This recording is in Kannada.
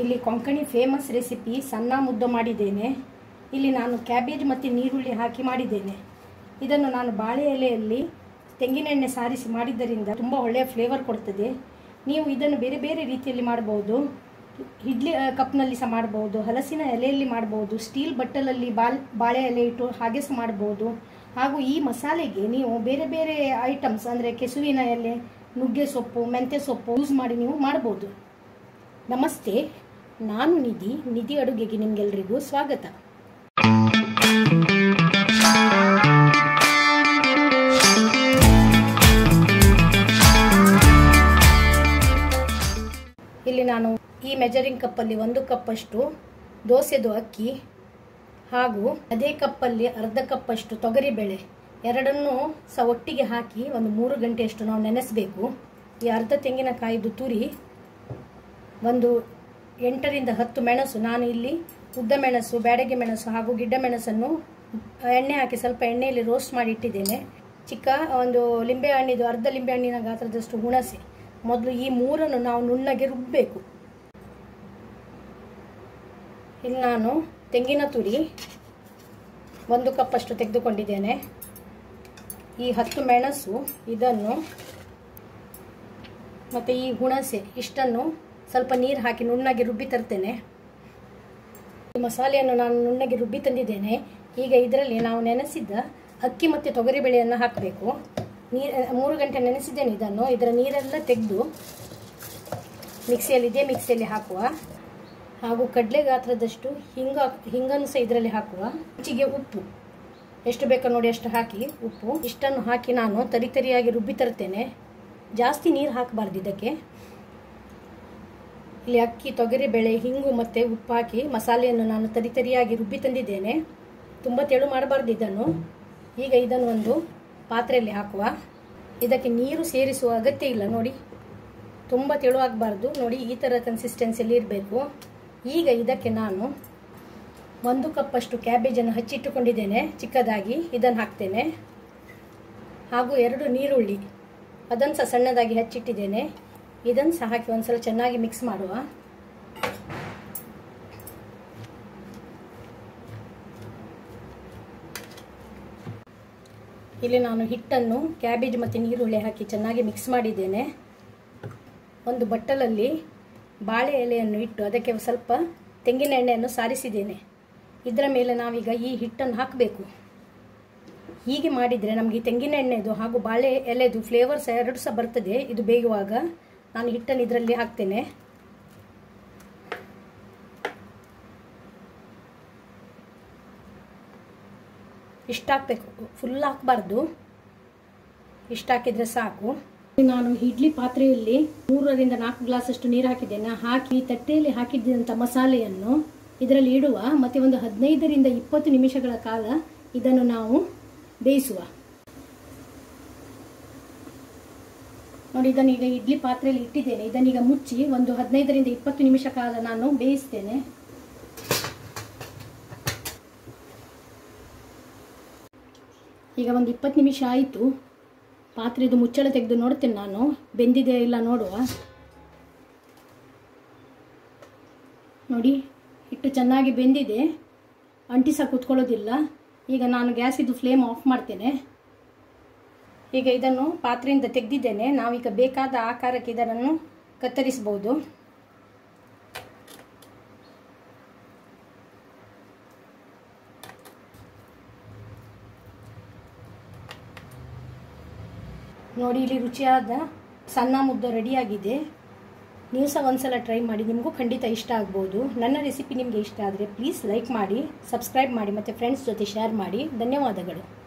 ಇಲ್ಲಿ ಕೊಂಕಣಿ ಫೇಮಸ್ ರೆಸಿಪಿ ಸಣ್ಣ ಮುದ್ದೆ ಮಾಡಿದ್ದೇನೆ ಇಲ್ಲಿ ನಾನು ಕ್ಯಾಬೇಜ್ ಮತ್ತು ನೀರುಳ್ಳಿ ಹಾಕಿ ಮಾಡಿದ್ದೇನೆ ಇದನ್ನು ನಾನು ಬಾಳೆ ಎಲೆಯಲ್ಲಿ ತೆಂಗಿನೆಣ್ಣೆ ಸಾರಿಸಿ ಮಾಡಿದ್ದರಿಂದ ತುಂಬ ಒಳ್ಳೆಯ ಫ್ಲೇವರ್ ಕೊಡ್ತದೆ ನೀವು ಇದನ್ನು ಬೇರೆ ಬೇರೆ ರೀತಿಯಲ್ಲಿ ಮಾಡ್ಬೋದು ಇಡ್ಲಿ ಆ, ಕಪ್ನಲ್ಲಿ ಸಹ ಮಾಡ್ಬೋದು ಹಲಸಿನ ಎಲೆಯಲ್ಲಿ ಮಾಡ್ಬೋದು ಸ್ಟೀಲ್ ಬಟ್ಟಲಲ್ಲಿ ಬಾಲ್ ಬಾಳೆ ಎಲೆ ಇಟ್ಟು ಹಾಗೆ ಸಹ ಮಾಡ್ಬೋದು ಹಾಗೂ ಈ ಮಸಾಲೆಗೆ ನೀವು ಬೇರೆ ಬೇರೆ ಐಟಮ್ಸ್ ಅಂದರೆ ಕೆಸುವಿನ ಎಲೆ ನುಗ್ಗೆ ಸೊಪ್ಪು ಮೆಂತ್ಯ ಸೊಪ್ಪು ಯೂಸ್ ಮಾಡಿ ನೀವು ಮಾಡ್ಬೋದು ನಮಸ್ತೆ ನಾನು ನಿಧಿ ನಿಧಿ ಅಡುಗೆಗೆ ನಿಮಗೆಲ್ರಿಗೂ ಸ್ವಾಗತ ಇಲ್ಲಿ ನಾನು ಈ ಮೆಜರಿಂಗ್ ಕಪ್ಪಲ್ಲಿ ಒಂದು ಕಪ್ಪಷ್ಟು ದೋಸೆದು ಅಕ್ಕಿ ಹಾಗೂ ಅದೇ ಕಪ್ಪಲ್ಲಿ ಅರ್ಧ ಕಪ್ಪಷ್ಟು ತೊಗರಿಬೇಳೆ ಎರಡನ್ನೂ ಸಹ ಒಟ್ಟಿಗೆ ಹಾಕಿ ಒಂದು ಮೂರು ಗಂಟೆಯಷ್ಟು ನಾವು ನೆನೆಸಬೇಕು ಈ ಅರ್ಧ ತೆಂಗಿನಕಾಯಿದು ತುರಿ ಒಂದು ಎಂಟರಿಂದ ಹತ್ತು ಮೆಣಸು ನಾನು ಇಲ್ಲಿ ಉದ್ದ ಮೆಣಸು ಬ್ಯಾಡಗೆ ಮೆಣಸು ಹಾಗೂ ಗಿಡ್ಡ ಮೆಣಸನ್ನು ಎಣ್ಣೆ ಹಾಕಿ ಸ್ವಲ್ಪ ಎಣ್ಣೆಯಲ್ಲಿ ರೋಸ್ಟ್ ಮಾಡಿ ಇಟ್ಟಿದ್ದೇನೆ ಚಿಕ್ಕ ಒಂದು ಲಿಂಬೆ ಹಣ್ಣಿದು ಅರ್ಧ ಲಿಂಬೆ ಹಣ್ಣಿನ ಗಾತ್ರದಷ್ಟು ಹುಣಸೆ ಮೊದಲು ಈ ಮೂರನ್ನು ನಾವು ನುಣ್ಣಗೆ ರುಬ್ಬಬೇಕು ಇಲ್ಲಿ ನಾನು ತೆಂಗಿನ ತುರಿ ಒಂದು ಕಪ್ಪಷ್ಟು ತೆಗೆದುಕೊಂಡಿದ್ದೇನೆ ಈ ಹತ್ತು ಮೆಣಸು ಇದನ್ನು ಮತ್ತು ಈ ಹುಣಸೆ ಇಷ್ಟನ್ನು ಸ್ವಲ್ಪ ನೀರು ಹಾಕಿ ನುಣ್ಣಗೆ ರುಬ್ಬಿ ತರ್ತೇನೆ ಈ ಮಸಾಲೆಯನ್ನು ನಾನು ನುಣ್ಣಗೆ ರುಬ್ಬಿ ತಂದಿದ್ದೇನೆ ಈಗ ಇದರಲ್ಲಿ ನಾವು ನೆನೆಸಿದ್ದ ಅಕ್ಕಿ ಮತ್ತು ತೊಗರಿಬೇಳೆಯನ್ನು ಹಾಕಬೇಕು ನೀರು ಮೂರು ಗಂಟೆ ನೆನೆಸಿದ್ದೇನೆ ಇದನ್ನು ಇದರ ನೀರೆಲ್ಲ ತೆಗೆದು ಮಿಕ್ಸಿಯಲ್ಲಿ ಇದೇ ಮಿಕ್ಸಿಯಲ್ಲಿ ಹಾಕುವ ಹಾಗೂ ಕಡಲೆ ಗಾತ್ರದಷ್ಟು ಹಿಂಗ ಹಿಂಗನ್ನು ಸಹ ಇದರಲ್ಲಿ ಹಾಕುವ ರುಚಿಗೆ ಉಪ್ಪು ಎಷ್ಟು ಬೇಕೋ ನೋಡಿ ಅಷ್ಟು ಹಾಕಿ ಉಪ್ಪು ಇಷ್ಟನ್ನು ಹಾಕಿ ನಾನು ತರಿ ತರಿಯಾಗಿ ರುಬ್ಬಿ ತರ್ತೇನೆ ಜಾಸ್ತಿ ನೀರು ಹಾಕಬಾರ್ದು ಇದಕ್ಕೆ ಇಲ್ಲಿ ಅಕ್ಕಿ ತೊಗರಿಬೇಳೆ ಹಿಂಗು ಮತ್ತು ಉಪ್ಪು ಹಾಕಿ ಮಸಾಲೆಯನ್ನು ನಾನು ತರಿ ತರಿಯಾಗಿ ರುಬ್ಬಿ ತಂದಿದ್ದೇನೆ ತುಂಬ ತೆಳು ಮಾಡಬಾರ್ದು ಇದನ್ನು ಈಗ ಇದನ್ನು ಒಂದು ಪಾತ್ರೆಯಲ್ಲಿ ಹಾಕುವ ಇದಕ್ಕೆ ನೀರು ಸೇರಿಸುವ ಅಗತ್ಯ ಇಲ್ಲ ನೋಡಿ ತುಂಬ ತೆಳು ಆಗಬಾರ್ದು ನೋಡಿ ಈ ಥರ ಕನ್ಸಿಸ್ಟೆನ್ಸಿಯಲ್ಲಿ ಇರಬೇಕು ಈಗ ಇದಕ್ಕೆ ನಾನು ಒಂದು ಕಪ್ಪಷ್ಟು ಕ್ಯಾಬೇಜನ್ನು ಹಚ್ಚಿಟ್ಟುಕೊಂಡಿದ್ದೇನೆ ಚಿಕ್ಕದಾಗಿ ಇದನ್ನು ಹಾಕ್ತೇನೆ ಹಾಗೂ ಎರಡು ನೀರುಳ್ಳಿ ಅದನ್ನು ಸಹ ಸಣ್ಣದಾಗಿ ಹಚ್ಚಿಟ್ಟಿದ್ದೇನೆ ಇದನ್ನು ಸಹ ಹಾಕಿ ಒಂದ್ಸಲ ಚೆನ್ನಾಗಿ ಮಿಕ್ಸ್ ಮಾಡುವ ಇಲ್ಲಿ ನಾನು ಹಿಟ್ಟನ್ನು ಕ್ಯಾಬೇಜ್ ಮತ್ತು ನೀರುಳ್ಳಿ ಹಾಕಿ ಚೆನ್ನಾಗಿ ಮಿಕ್ಸ್ ಮಾಡಿದ್ದೇನೆ ಒಂದು ಬಟ್ಟಲಲ್ಲಿ ಬಾಳೆ ಎಲೆಯನ್ನು ಇಟ್ಟು ಅದಕ್ಕೆ ಸ್ವಲ್ಪ ತೆಂಗಿನ ಎಣ್ಣೆಯನ್ನು ಸಾರಿಸಿದ್ದೇನೆ ಇದರ ಮೇಲೆ ನಾವೀಗ ಈ ಹಿಟ್ಟನ್ನು ಹಾಕಬೇಕು ಹೀಗೆ ಮಾಡಿದರೆ ನಮಗೆ ತೆಂಗಿನ ಎಣ್ಣೆದು ಹಾಗೂ ಬಾಳೆ ಎಲೆದು ಫ್ಲೇವರ್ಸ್ ಎರಡು ಸಹ ಬರ್ತದೆ ಇದು ಬೇಯುವಾಗ ನಾನು ಹಿಟ್ಟನ್ನು ಇದರಲ್ಲಿ ಹಾಕ್ತೇನೆ ಇಷ್ಟ ಹಾಕಬೇಕು ಫುಲ್ ಹಾಕಬಾರ್ದು ಇಷ್ಟ ಹಾಕಿದರೆ ಸಾಕು ನಾನು ಇಡ್ಲಿ ಪಾತ್ರೆಯಲ್ಲಿ ಮೂರರಿಂದ ನಾಲ್ಕು ಗ್ಲಾಸ್ ಅಷ್ಟು ನೀರು ಹಾಕಿದ್ದೇನೆ ಹಾಕಿ ತಟ್ಟೆಯಲ್ಲಿ ಹಾಕಿದ್ದಂಥ ಮಸಾಲೆಯನ್ನು ಇದರಲ್ಲಿ ಇಡುವ ಮತ್ತು ಒಂದು ಹದಿನೈದರಿಂದ ಇಪ್ಪತ್ತು ನಿಮಿಷಗಳ ಕಾಲ ಇದನ್ನು ನಾವು ಬೇಯಿಸುವ ನೋಡಿ ಇದನ್ನು ಈಗ ಇಡ್ಲಿ ಪಾತ್ರೆಯಲ್ಲಿ ಇಟ್ಟಿದ್ದೇನೆ ಇದನ್ನೀಗ ಮುಚ್ಚಿ ಒಂದು ಹದಿನೈದರಿಂದ ಇಪ್ಪತ್ತು ನಿಮಿಷ ಕಾಲ ನಾನು ಬೇಯಿಸ್ತೇನೆ ಈಗ ಒಂದು ಇಪ್ಪತ್ತು ನಿಮಿಷ ಆಯಿತು ಪಾತ್ರೆದು ಮುಚ್ಚಳ ತೆಗೆದು ನೋಡ್ತೇನೆ ನಾನು ಬೆಂದಿದೆ ಇಲ್ಲ ನೋಡುವ ನೋಡಿ ಹಿಟ್ಟು ಚೆನ್ನಾಗಿ ಬೆಂದಿದೆ ಅಂಟಿ ಸಹ ಕೂತ್ಕೊಳ್ಳೋದಿಲ್ಲ ಈಗ ನಾನು ಗ್ಯಾಸಿದು ಫ್ಲೇಮ್ ಆಫ್ ಮಾಡ್ತೇನೆ ಈಗ ಇದನ್ನು ಪಾತ್ರೆಯಿಂದ ತೆಗೆದಿದ್ದೇನೆ ನಾವೀಗ ಬೇಕಾದ ಆಕಾರಕ್ಕೆ ಇದನ್ನು ಕತ್ತರಿಸ್ಬೋದು ನೋಡಿ ಇಲ್ಲಿ ರುಚಿಯಾದ ಸಣ್ಣ ಮುದ್ದೆ ರೆಡಿಯಾಗಿದೆ ನೀವು ಸಹ ಒಂದ್ಸಲ ಟ್ರೈ ಮಾಡಿ ನಿಮಗೂ ಖಂಡಿತ ಇಷ್ಟ ಆಗ್ಬೋದು ನನ್ನ ರೆಸಿಪಿ ನಿಮಗೆ ಇಷ್ಟ ಆದರೆ ಪ್ಲೀಸ್ ಲೈಕ್ ಮಾಡಿ ಸಬ್ಸ್ಕ್ರೈಬ್ ಮಾಡಿ ಮತ್ತು ಫ್ರೆಂಡ್ಸ್ ಜೊತೆ ಶೇರ್ ಮಾಡಿ ಧನ್ಯವಾದಗಳು